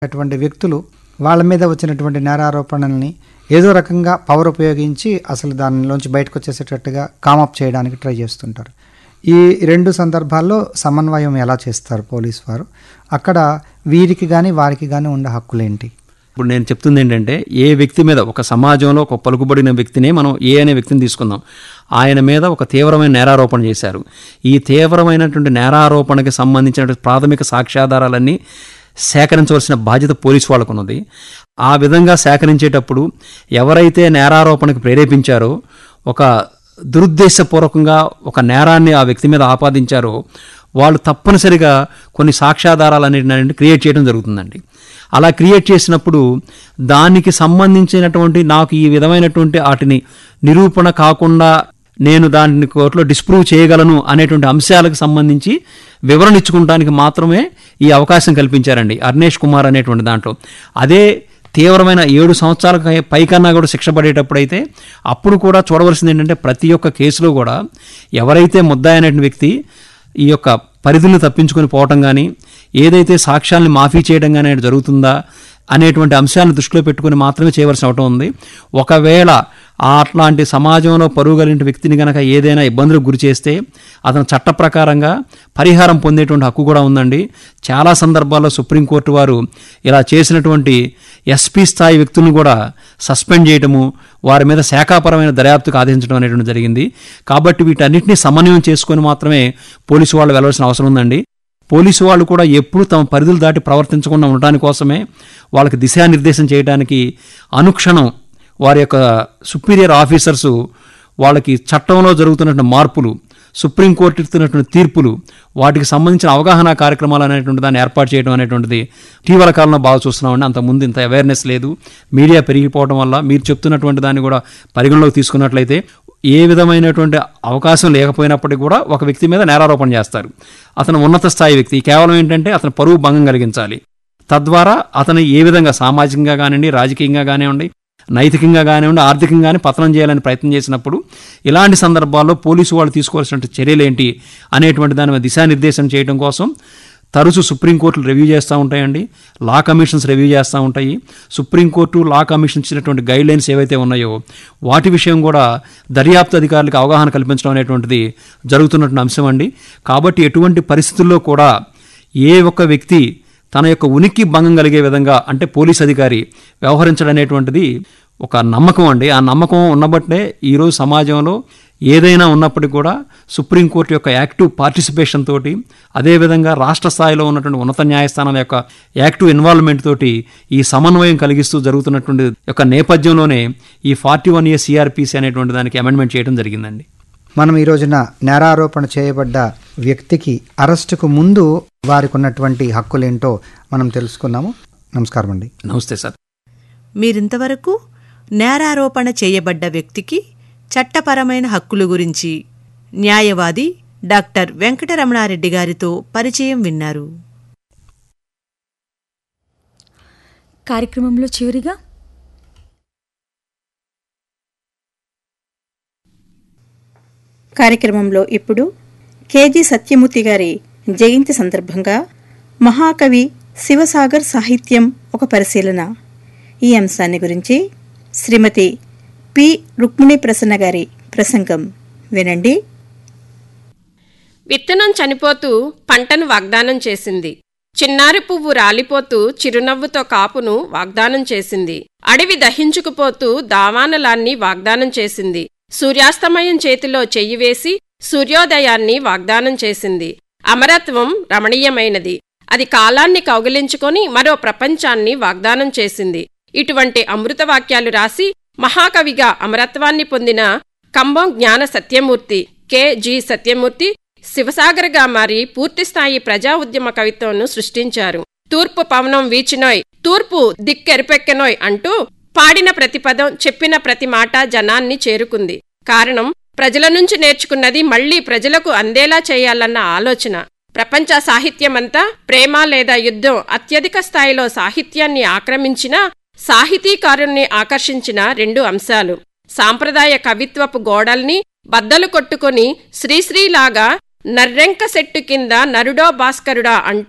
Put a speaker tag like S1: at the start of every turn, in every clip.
S1: అటువంటి వ్యక్తులు వాళ్ళ మీద వచ్చినటువంటి నేరారోపణల్ని ఏదో రకంగా పవర్ ఉపయోగించి అసలు దానిలోంచి బయటకు వచ్చేసేటట్టుగా కామప్ చేయడానికి ట్రై చేస్తుంటారు ఈ రెండు సందర్భాల్లో సమన్వయం ఎలా చేస్తారు పోలీస్ వారు అక్కడ వీరికి కానీ వారికి కానీ ఉండే హక్కులేంటి
S2: ఇప్పుడు నేను చెప్తుంది ఏంటంటే ఏ వ్యక్తి మీద ఒక సమాజంలో ఒక పలుకుబడిన వ్యక్తినే మనం ఏ అనే వ్యక్తిని తీసుకుందాం ఆయన మీద ఒక తీవ్రమైన నేరారోపణ చేశారు ఈ తీవ్రమైనటువంటి నేరారోపణకి సంబంధించినటువంటి ప్రాథమిక సాక్ష్యాధారాలన్నీ సేకరించవలసిన బాధ్యత పోలీసు వాళ్ళకు ఉన్నది ఆ విధంగా సేకరించేటప్పుడు ఎవరైతే నేరారోపణకు ప్రేరేపించారో ఒక దురుద్దేశపూర్వకంగా ఒక నేరాన్ని ఆ వ్యక్తి మీద ఆపాదించారో వాళ్ళు తప్పనిసరిగా కొన్ని సాక్ష్యాధారాలన్నింటినీ క్రియేట్ చేయడం జరుగుతుందండి అలా క్రియేట్ చేసినప్పుడు దానికి సంబంధించినటువంటి నాకు ఈ విధమైనటువంటి వాటిని నిరూపణ కాకుండా నేను దాన్ని కోర్టులో డిస్ప్రూవ్ చేయగలను అనేటువంటి అంశాలకు సంబంధించి వివరణ ఇచ్చుకోవడానికి మాత్రమే ఈ అవకాశం కల్పించారండి అర్నేష్ కుమార్ అనేటువంటి దాంట్లో అదే తీవ్రమైన ఏడు సంవత్సరాల పైకన్నా కూడా శిక్ష పడేటప్పుడైతే అప్పుడు కూడా చూడవలసింది ఏంటంటే ప్రతి ఒక్క కేసులో కూడా ఎవరైతే ముద్దాయి అనేటువంటి వ్యక్తి ఈ యొక్క పరిధులను తప్పించుకొని పోవటం కానీ ఏదైతే సాక్ష్యాలను మాఫీ చేయడం కానీ జరుగుతుందా అనేటువంటి అంశాలను దృష్టిలో పెట్టుకుని మాత్రమే చేయవలసి అవటం ఉంది ఒకవేళ ఆ అట్లాంటి సమాజంలో పరువు కలిగిన వ్యక్తిని కనుక ఏదైనా ఇబ్బందులకు గురి చేస్తే అతను చట్ట ప్రకారంగా పరిహారం పొందేటువంటి హక్కు కూడా ఉందండి చాలా సందర్భాల్లో సుప్రీంకోర్టు వారు ఇలా చేసినటువంటి ఎస్పీ స్థాయి వ్యక్తులను కూడా సస్పెండ్ చేయటము వారి మీద శాఖాపరమైన దర్యాప్తుకు ఆదేశించడం అనేటువంటి జరిగింది కాబట్టి వీటన్నిటిని సమన్వయం చేసుకొని మాత్రమే పోలీసు వాళ్ళు వెళ్ళవలసిన అవసరం ఉందండి పోలీసు వాళ్ళు కూడా ఎప్పుడు తమ పరిధులు దాటి ప్రవర్తించకుండా ఉండటానికి కోసమే వాళ్ళకి దిశానిర్దేశం చేయడానికి అనుక్షణం వారి యొక్క సుపీరియర్ ఆఫీసర్సు వాళ్ళకి చట్టంలో జరుగుతున్నటువంటి మార్పులు సుప్రీంకోర్టు ఇస్తున్నటువంటి తీర్పులు వాటికి సంబంధించిన అవగాహన కార్యక్రమాలు అనేటువంటి దాన్ని ఏర్పాటు చేయడం అనేటువంటిది ఇటీవల కాలంలో బాగా చూస్తున్నామండి అంతకుముందు ఇంత అవేర్నెస్ లేదు మీడియా పెరిగిపోవడం వల్ల మీరు చెప్తున్నటువంటి దాన్ని కూడా పరిగణలోకి తీసుకున్నట్లయితే ఏ విధమైనటువంటి అవకాశం లేకపోయినప్పటికీ కూడా ఒక వ్యక్తి మీద నేరారోపణ చేస్తారు అతను ఉన్నత స్థాయి వ్యక్తి కేవలం ఏంటంటే అతను పరువు భంగం కలిగించాలి తద్వారా అతను ఏ విధంగా సామాజికంగా కానివ్వండి రాజకీయంగా కానివ్వండి నైతికంగా కానివ్వండి ఆర్థికంగా కానీ పతనం చేయాలని ప్రయత్నం చేసినప్పుడు ఇలాంటి సందర్భాల్లో పోలీసు వాళ్ళు తీసుకోవాల్సిన చర్యలు ఏంటి అనేటువంటి దాని మీద దిశానిర్దేశం చేయడం కోసం తరచు సుప్రీంకోర్టులు రివ్యూ చేస్తూ ఉంటాయండి లా కమిషన్స్ రివ్యూ చేస్తూ ఉంటాయి సుప్రీంకోర్టు లా కమిషన్ ఇచ్చినటువంటి గైడ్ లైన్స్ ఏవైతే ఉన్నాయో వాటి విషయం కూడా దర్యాప్తు అధికారులకు అవగాహన కల్పించడం అనేటువంటిది జరుగుతున్నటువంటి అంశం అండి కాబట్టి ఎటువంటి పరిస్థితుల్లో కూడా ఏ ఒక్క వ్యక్తి తన యొక్క ఉనికి భంగం కలిగే విధంగా అంటే పోలీస్ అధికారి వ్యవహరించడం అనేటువంటిది ఒక నమ్మకం అండి ఆ నమ్మకం ఉన్నబట్టే ఈరోజు సమాజంలో ఏదైనా ఉన్నప్పటికీ కూడా సుప్రీంకోర్టు యొక్క యాక్టివ్ పార్టిసిపేషన్ తోటి అదేవిధంగా రాష్ట్ర స్థాయిలో ఉన్నటువంటి ఉన్నత న్యాయస్థానం యొక్క యాక్టివ్ ఇన్వాల్వ్మెంట్ తోటి ఈ సమన్వయం కలిగిస్తూ జరుగుతున్నటువంటి యొక్క నేపథ్యంలోనే ఈ ఫార్టీ వన్ ఇయర్ సిఆర్పిసి అనేటువంటి దానికి అమెండ్మెంట్ చేయడం జరిగిందండి
S1: మనం ఈ రోజున నేరారోపణ చేయబడ్డ వ్యక్తికి అరెస్టుకు ముందు వారికి ఉన్నటువంటి హక్కులేంటో మనం తెలుసుకున్నాము నమస్కారం అండి
S2: నమస్తే సార్
S3: మీరింతవరకు నేరారోపణ చేయబడ్డ వ్యక్తికి చట్టపరమైన హక్కుల గురించి న్యాయవాది డాక్టర్ వెంకటరమణారెడ్డి గారితో పరిచయం విన్నారు
S4: కార్యక్రమంలో చివరిగా
S5: కార్యక్రమంలో ఇప్పుడు కేజీ సత్యమూర్తి గారి జయంతి సందర్భంగా మహాకవి శివసాగర్ సాహిత్యం ఒక పరిశీలన ఈ అంశాన్ని గురించి శ్రీమతి పి రుక్మిణి ప్రసన్న గారి ప్రసంగం వినండి
S6: విత్తనం చనిపోతూ పంటను వాగ్దానం చేసింది చిన్నారి పువ్వు రాలిపోతూ చిరునవ్వుతో కాపును వాగ్దానం చేసింది అడవి దహించుకుపోతూ దావానలాన్ని వాగ్దానం చేసింది సూర్యాస్తమయం చేతిలో చెయ్యి వేసి సూర్యోదయాన్ని వాగ్దానం చేసింది అమరత్వం రమణీయమైనది అది కాలాన్ని కౌగిలించుకొని మరో ప్రపంచాన్ని వాగ్దానం చేసింది ఇటువంటి అమృత వాక్యాలు రాసి మహాకవిగా అమరత్వాన్ని పొందిన కంబం జ్ఞాన సత్యమూర్తి కె జి సత్యమూర్తి శివసాగర్గా మారి పూర్తిస్థాయి ప్రజా ఉద్యమ కవిత్వంను సృష్టించారు తూర్పు పవనం వీచినోయ్ తూర్పు దిక్కెరిపెక్కెనోయ్ అంటూ పాడిన ప్రతి పదం చెప్పిన ప్రతి మాట జనాన్ని చేరుకుంది కారణం ప్రజల నుంచి నేర్చుకున్నది మళ్లీ ప్రజలకు అందేలా చేయాలన్న ఆలోచన ప్రపంచ సాహిత్యమంతా ప్రేమ లేదా యుద్ధం అత్యధిక స్థాయిలో సాహిత్యాన్ని ఆక్రమించిన సాహితీకారుణ్ణి ఆకర్షించిన రెండు అంశాలు సాంప్రదాయ కవిత్వపు గోడల్ని బద్దలు కొట్టుకొని శ్రీశ్రీలాగా నర్రెంక సెట్టు కింద నరుడో భాస్కరుడా అంటూ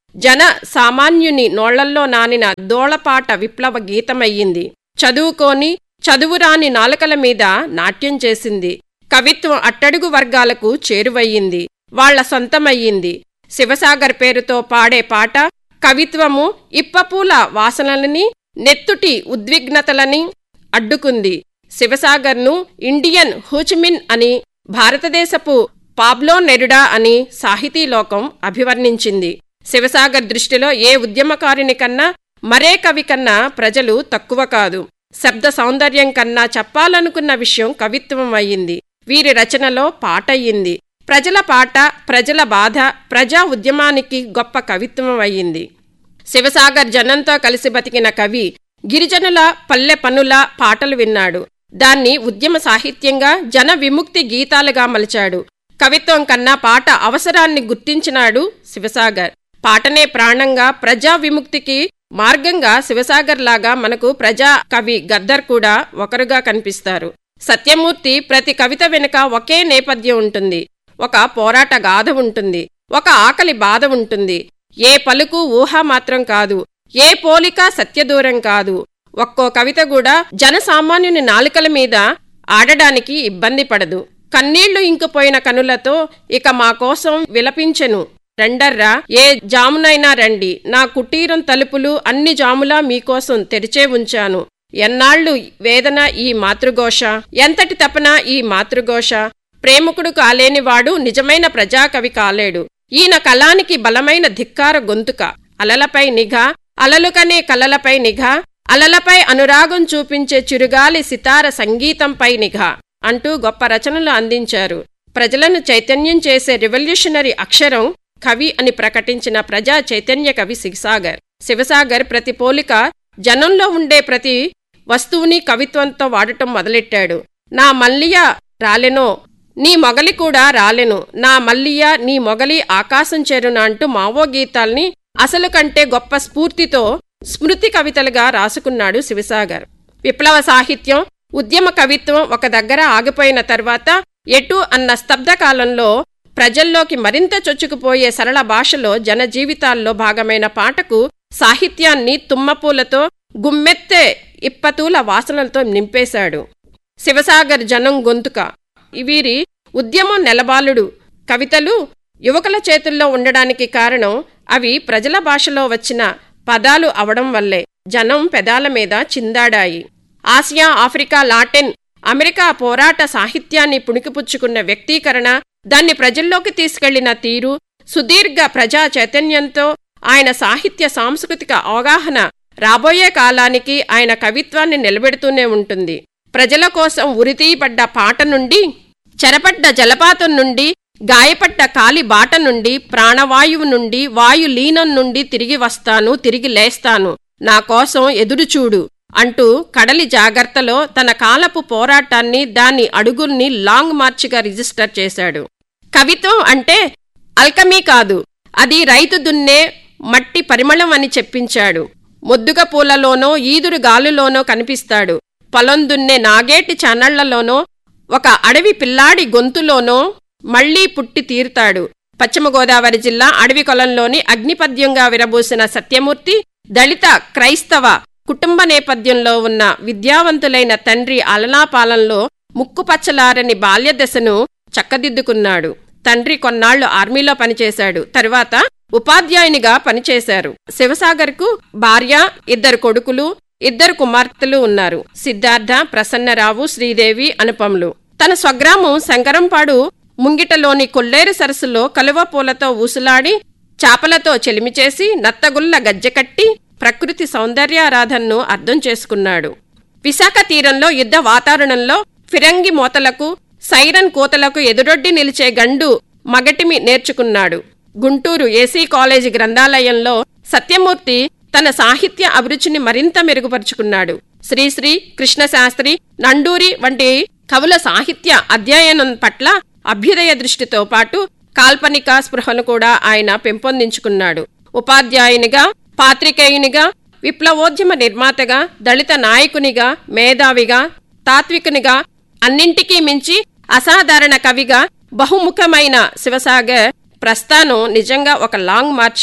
S6: జన సామాన్యుని నోళ్లల్లో నానిన దోళపాట విప్లవ గీతమయ్యింది చదువుకోని చదువురాని నాలుకల మీద నాట్యం చేసింది కవిత్వం అట్టడుగు వర్గాలకు చేరువయ్యింది వాళ్ల సొంతమయ్యింది శివసాగర్ పేరుతో పాడే పాట కవిత్వము ఇప్పపూల వాసనలని నెత్తుటి ఉద్విగ్నతలని అడ్డుకుంది శివసాగర్ను ఇండియన్ హూచిమిన్ అని భారతదేశపు పాబ్లో నెరుడా అని సాహితీలోకం అభివర్ణించింది శివసాగర్ దృష్టిలో ఏ ఉద్యమకారుని కన్నా మరే కవి కన్నా ప్రజలు తక్కువ కాదు శబ్ద సౌందర్యం కన్నా చెప్పాలనుకున్న విషయం కవిత్వం అయ్యింది వీరి రచనలో పాట అయ్యింది ప్రజల పాట ప్రజల బాధ ప్రజా ఉద్యమానికి గొప్ప కవిత్వం అయ్యింది శివసాగర్ జనంతో కలిసి బతికిన కవి గిరిజనుల పల్లె పనుల పాటలు విన్నాడు దాన్ని ఉద్యమ సాహిత్యంగా జన విముక్తి గీతాలుగా మలిచాడు కవిత్వం కన్నా పాట అవసరాన్ని గుర్తించినాడు శివసాగర్ పాటనే ప్రాణంగా ప్రజా విముక్తికి మార్గంగా శివసాగర్ లాగా మనకు ప్రజా కవి గద్దర్ కూడా ఒకరుగా కనిపిస్తారు సత్యమూర్తి ప్రతి కవిత వెనుక ఒకే నేపథ్యం ఉంటుంది ఒక పోరాట గాథ ఉంటుంది ఒక ఆకలి బాధ ఉంటుంది ఏ పలుకు ఊహ మాత్రం కాదు ఏ పోలిక సత్యదూరం కాదు ఒక్కో కవిత కూడా జనసామాన్యుని నాలుకల మీద ఆడడానికి ఇబ్బంది పడదు కన్నీళ్లు ఇంకుపోయిన కనులతో ఇక మా కోసం విలపించెను రండర్రా ఏ జామునైనా రండి నా కుటీరం తలుపులు అన్ని జాములా మీకోసం తెరిచే ఉంచాను ఎన్నాళ్ళు వేదన ఈ మాతృఘోష ఎంతటి తపన ఈ మాతృఘోష ప్రేమకుడు కాలేనివాడు నిజమైన ప్రజాకవి కాలేడు ఈయన కళానికి బలమైన ధిక్కార గొంతుక అలలపై నిఘా అలలు కనే కలలపై నిఘా అలలపై అనురాగం చూపించే చిరుగాలి సితార సంగీతంపై నిఘా అంటూ గొప్ప రచనలు అందించారు ప్రజలను చైతన్యం చేసే రివల్యూషనరీ అక్షరం కవి అని ప్రకటించిన ప్రజా చైతన్య కవి శివసాగర్ శివసాగర్ ప్రతి పోలిక జనంలో ఉండే ప్రతి వస్తువుని కవిత్వంతో వాడటం మొదలెట్టాడు నా మల్లియ రాలెనో నీ మొగలి కూడా రాలెను నా మల్లియ నీ మొగలి ఆకాశం చేరున అంటూ మావో గీతాల్ని అసలు కంటే గొప్ప స్ఫూర్తితో స్మృతి కవితలుగా రాసుకున్నాడు శివసాగర్ విప్లవ సాహిత్యం ఉద్యమ కవిత్వం ఒక దగ్గర ఆగిపోయిన తర్వాత ఎటు అన్న స్తబ్ద కాలంలో ప్రజల్లోకి మరింత చొచ్చుకుపోయే సరళ భాషలో జన జీవితాల్లో భాగమైన పాటకు సాహిత్యాన్ని తుమ్మపూలతో గుమ్మెత్తే ఇప్పతూల వాసనలతో నింపేశాడు శివసాగర్ జనం గొంతుక వీరి ఉద్యమం నెలబాలుడు కవితలు యువకుల చేతుల్లో ఉండడానికి కారణం అవి ప్రజల భాషలో వచ్చిన పదాలు అవడం వల్లే జనం పెదాల మీద చిందాడాయి ఆసియా ఆఫ్రికా లాటిన్ అమెరికా పోరాట సాహిత్యాన్ని పుణికిపుచ్చుకున్న వ్యక్తీకరణ దాన్ని ప్రజల్లోకి తీసుకెళ్లిన తీరు సుదీర్ఘ ప్రజా చైతన్యంతో ఆయన సాహిత్య సాంస్కృతిక అవగాహన రాబోయే కాలానికి ఆయన కవిత్వాన్ని నిలబెడుతూనే ఉంటుంది ప్రజల కోసం ఉరితీయబడ్డ పాట నుండి చెరపడ్డ జలపాతం నుండి గాయపడ్డ కాలి బాట నుండి ప్రాణవాయువు నుండి వాయు లీనం నుండి తిరిగి వస్తాను తిరిగి లేస్తాను నా కోసం ఎదురుచూడు అంటూ కడలి జాగ్రత్తలో తన కాలపు పోరాటాన్ని దాని అడుగుల్ని లాంగ్ మార్చిగా రిజిస్టర్ చేశాడు కవిత్వం అంటే అల్కమీ కాదు అది రైతు దున్నే మట్టి పరిమళం అని చెప్పించాడు మొద్దుగ పూలలోనో ఈదురు గాలులోనో కనిపిస్తాడు పొలం దున్నే నాగేటి చానళ్లలోనో ఒక అడవి పిల్లాడి గొంతులోనో మళ్లీ పుట్టి తీరుతాడు పశ్చిమ గోదావరి జిల్లా అడవి కొలంలోని అగ్నిపద్యంగా విరబూసిన సత్యమూర్తి దళిత క్రైస్తవ కుటుంబ నేపథ్యంలో ఉన్న విద్యావంతులైన తండ్రి అలనాపాలనలో ముక్కుపచ్చలారని బాల్యదశను చక్కదిద్దుకున్నాడు తండ్రి కొన్నాళ్లు ఆర్మీలో పనిచేశాడు తరువాత ఉపాధ్యాయునిగా పనిచేశారు శివసాగర్కు భార్య ఇద్దరు కొడుకులు ఇద్దరు కుమార్తెలు ఉన్నారు సిద్ధార్థ ప్రసన్నరావు శ్రీదేవి అనుపములు తన స్వగ్రామం శంకరంపాడు ముంగిటలోని కొల్లేరు సరస్సులో కలువ పూలతో ఊసులాడి చాపలతో చెలిమి చేసి నత్తగుల్ల గజ్జెకట్టి ప్రకృతి సౌందర్యారాధనను అర్థం చేసుకున్నాడు విశాఖ తీరంలో యుద్ధ వాతావరణంలో ఫిరంగి మోతలకు సైరన్ కోతలకు ఎదురొడ్డి నిలిచే గండు మగటిమి నేర్చుకున్నాడు గుంటూరు ఏసీ కాలేజీ గ్రంథాలయంలో సత్యమూర్తి తన సాహిత్య అభిరుచిని మరింత మెరుగుపరుచుకున్నాడు శ్రీశ్రీ కృష్ణశాస్త్రి నండూరి వంటి కవుల సాహిత్య అధ్యయనం పట్ల అభ్యుదయ దృష్టితో పాటు కాల్పనిక స్పృహను కూడా ఆయన పెంపొందించుకున్నాడు ఉపాధ్యాయునిగా పాత్రికేయునిగా విప్లవోద్యమ నిర్మాతగా దళిత నాయకునిగా మేధావిగా తాత్వికునిగా అన్నింటికీ మించి అసాధారణ కవిగా బహుముఖమైన శివసాగర్ ప్రస్థానం నిజంగా ఒక లాంగ్ మార్చ్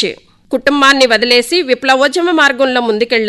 S6: కుటుంబాన్ని వదిలేసి విప్లవోద్యమ మార్గంలో ముందుకెళ్లారు